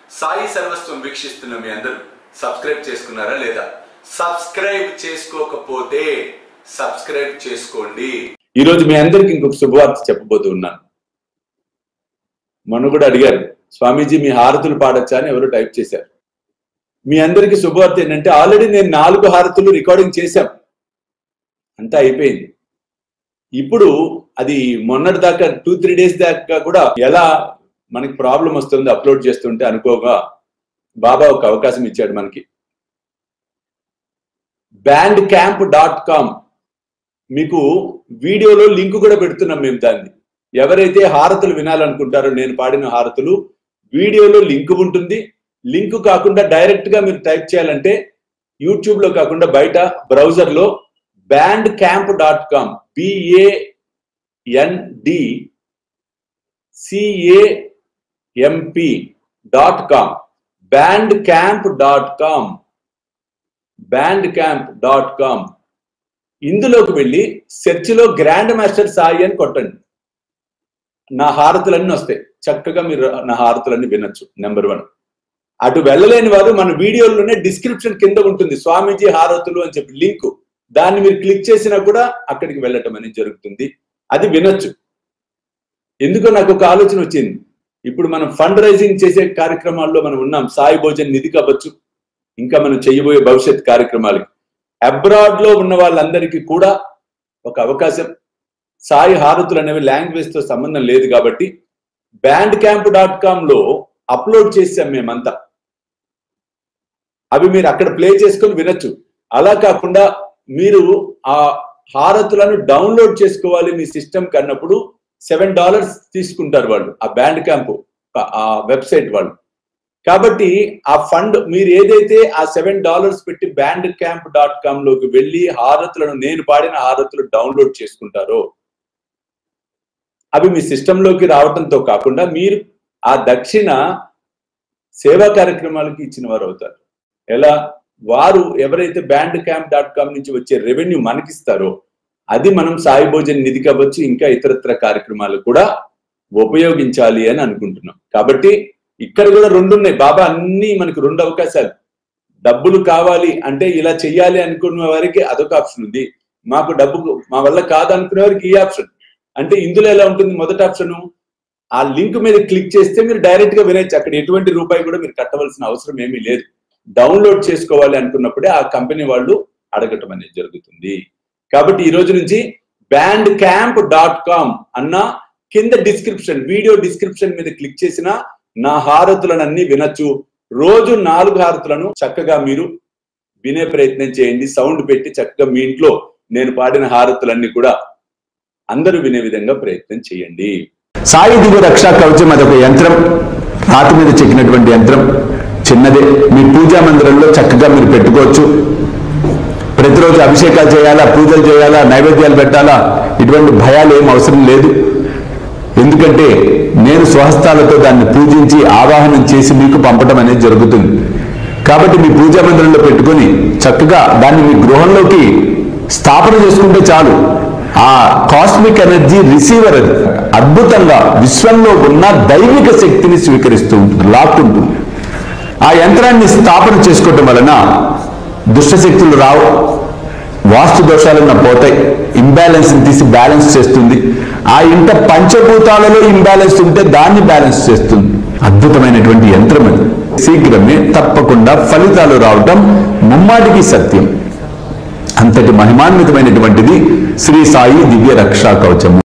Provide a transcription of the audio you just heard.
సాయి సర్వస్వం వీక్షిస్తున్న మీ అందరూ సబ్స్క్రైబ్ చేసుకున్నారా లేదా సబ్స్క్రైబ్ చేసుకోకపోతే సబ్స్క్రైబ్ చేసుకోండి ఈరోజు మీ అందరికి ఇంకొక శుభవార్త చెప్పబోతూ ఉన్నాను మొన్న కూడా అడిగారు స్వామీజీ మీ హారతులు పాడొచ్చా అని ఎవరు టైప్ చేశారు మీ అందరికి శుభవార్త ఏంటంటే ఆల్రెడీ నేను నాలుగు హారతులు రికార్డింగ్ చేశాం అంతా అయిపోయింది ఇప్పుడు అది మొన్నటి దాకా టూ త్రీ డేస్ దాకా కూడా ఎలా మనకి ప్రాబ్లం వస్తుంది అప్లోడ్ చేస్తుంటే అనుకోగా బాబా ఒక అవకాశం ఇచ్చాడు మనకి బ్యాండ్ క్యాంప్ డాట్ కామ్ మీకు వీడియోలో లింక్ కూడా పెడుతున్నాం మేము దాన్ని ఎవరైతే హారతులు వినాలనుకుంటారో నేను పాడిన హారతులు వీడియోలో లింక్ ఉంటుంది లింక్ కాకుండా డైరెక్ట్ గా మీరు టైప్ చేయాలంటే యూట్యూబ్ లో కాకుండా బయట బ్రౌజర్ లో Bandcamp dot com B A N D C A M P dot com Bandcamp dot com Bandcamp dot com ఇందులోకి వెళ్ళి సెర్చ్ లో గ్రాండ్ మాస్టర్ సాయి అని కొట్టండి నా హారతులన్నీ వస్తాయి చక్కగా మీరు నా హారతులన్నీ వినొచ్చు నెంబర్ వన్ అటు వెళ్ళలేని వారు మన వీడియోలోనే డిస్క్రిప్షన్ కింద ఉంటుంది స్వామీజీ హారతులు అని చెప్పి లింక్ దాన్ని మీరు క్లిక్ చేసినా కూడా అక్కడికి వెళ్ళటం అనేది జరుగుతుంది అది వినొచ్చు ఎందుకో నాకు ఒక ఆలోచన వచ్చింది ఇప్పుడు మనం ఫండ్ రైజింగ్ చేసే కార్యక్రమాల్లో మనం ఉన్నాం సాయి భోజన్ నిధి కావచ్చు ఇంకా మనం చేయబోయే భవిష్యత్ కార్యక్రమాలకి అబ్రాడ్ లో ఉన్న వాళ్ళందరికీ కూడా ఒక అవకాశం సాయి హారతులు అనేవి లాంగ్వేజ్ తో సంబంధం లేదు కాబట్టి బ్యాండ్ క్యాంప్ డాట్ కామ్ లో అప్లోడ్ చేసాం మేమంతా అవి మీరు అక్కడ ప్లే చేసుకొని వినొచ్చు అలా కాకుండా మీరు ఆ హారతులను డౌన్లోడ్ చేసుకోవాలి మీ సిస్టమ్ కన్నప్పుడు సెవెన్ డాలర్స్ తీసుకుంటారు వాళ్ళు ఆ బ్యాండ్ క్యాంప్ ఆ వెబ్సైట్ వాళ్ళు కాబట్టి ఆ ఫండ్ మీరు ఏదైతే ఆ సెవెన్ డాలర్స్ పెట్టి బ్యాండ్ క్యాంప్ డాట్ కామ్ లోకి వెళ్ళి హారతులను నేను పాడిన హారతులు డౌన్లోడ్ చేసుకుంటారో అవి మీ సిస్టంలోకి రావడంతో కాకుండా మీరు ఆ దక్షిణ సేవా కార్యక్రమాలకి ఇచ్చిన వారు అవుతారు ఎలా వారు ఎవరైతే బ్యాండ్ క్యాంప్ డాట్ కామ్ నుంచి వచ్చే రెవెన్యూ మనకిస్తారో అది మనం సాయి భోజన్ నిధి కావచ్చు ఇంకా ఇతరత్ర కార్యక్రమాలు కూడా ఉపయోగించాలి అని అనుకుంటున్నాం కాబట్టి ఇక్కడ కూడా రెండు ఉన్నాయి బాబా అన్ని మనకు రెండు అవకాశాలు డబ్బులు కావాలి అంటే ఇలా చెయ్యాలి అనుకున్న వారికి అదొక ఆప్షన్ ఉంది మాకు డబ్బు మా వల్ల కాదు అనుకునే వారికి ఈ ఆప్షన్ అంటే ఇందులో ఎలా ఉంటుంది మొదటి ఆప్షన్ ఆ లింక్ మీద క్లిక్ చేస్తే మీరు డైరెక్ట్ గా వినొచ్చు అక్కడ ఎటువంటి రూపాయి కూడా మీరు కట్టవలసిన అవసరం ఏమీ లేదు డౌన్లోడ్ చేసుకోవాలి అనుకున్నప్పుడే ఆ కంపెనీ వాళ్ళు అడగటం అనేది జరుగుతుంది కాబట్టి ఈ రోజు నుంచి బ్యాండ్ క్యాంప్ డాట్ కామ్ అన్న కింద డిస్క్రిప్షన్ వీడియో డిస్క్రిప్షన్ మీద క్లిక్ చేసిన నా హారతులను అన్ని వినొచ్చు రోజు నాలుగు హారతులను చక్కగా మీరు వినే ప్రయత్నం చేయండి సౌండ్ పెట్టి చక్కగా మీ ఇంట్లో నేను పాడిన హారతులన్నీ కూడా అందరూ వినే విధంగా ప్రయత్నం చేయండి సాయి దివ్య రక్షా కవచం అదొక యంత్రం రాతి మీద చెక్కినటువంటి యంత్రం చిన్నదే మీ పూజా మందిరంలో చక్కగా మీరు పెట్టుకోవచ్చు ప్రతిరోజు అభిషేకాలు చేయాలా పూజలు చేయాలా నైవేద్యాలు పెట్టాలా ఇటువంటి భయాలు ఏం అవసరం లేదు ఎందుకంటే నేను స్వహస్తాలతో దాన్ని పూజించి ఆవాహనం చేసి మీకు పంపడం అనేది జరుగుతుంది కాబట్టి మీ పూజా మందిరంలో పెట్టుకొని చక్కగా దాన్ని మీ గృహంలోకి స్థాపన చేసుకుంటే చాలు ఆ కాస్మిక్ ఎనర్జీ రిసీవర్ అది అద్భుతంగా విశ్వంలో ఉన్న దైవిక శక్తిని స్వీకరిస్తూ ఉంటుంది లాక్కుంటుంది ఆ యంత్రాన్ని స్థాపన చేసుకోవటం వలన దుష్టశక్తులు రావు వాస్తు దోషాలన్న పోతాయి ఇంబ్యాలెన్స్ తీసి బ్యాలెన్స్ చేస్తుంది ఆ ఇంట పంచభూతాలలో ఇంబ్యాలెన్స్ ఉంటే దాన్ని బ్యాలెన్స్ చేస్తుంది అద్భుతమైనటువంటి యంత్రం అది శీఘ్రమే తప్పకుండా ఫలితాలు రావటం ముమ్మాటికి సత్యం అంతటి మహిమాన్వితమైనటువంటిది శ్రీ సాయి దివ్య రక్షా కవచము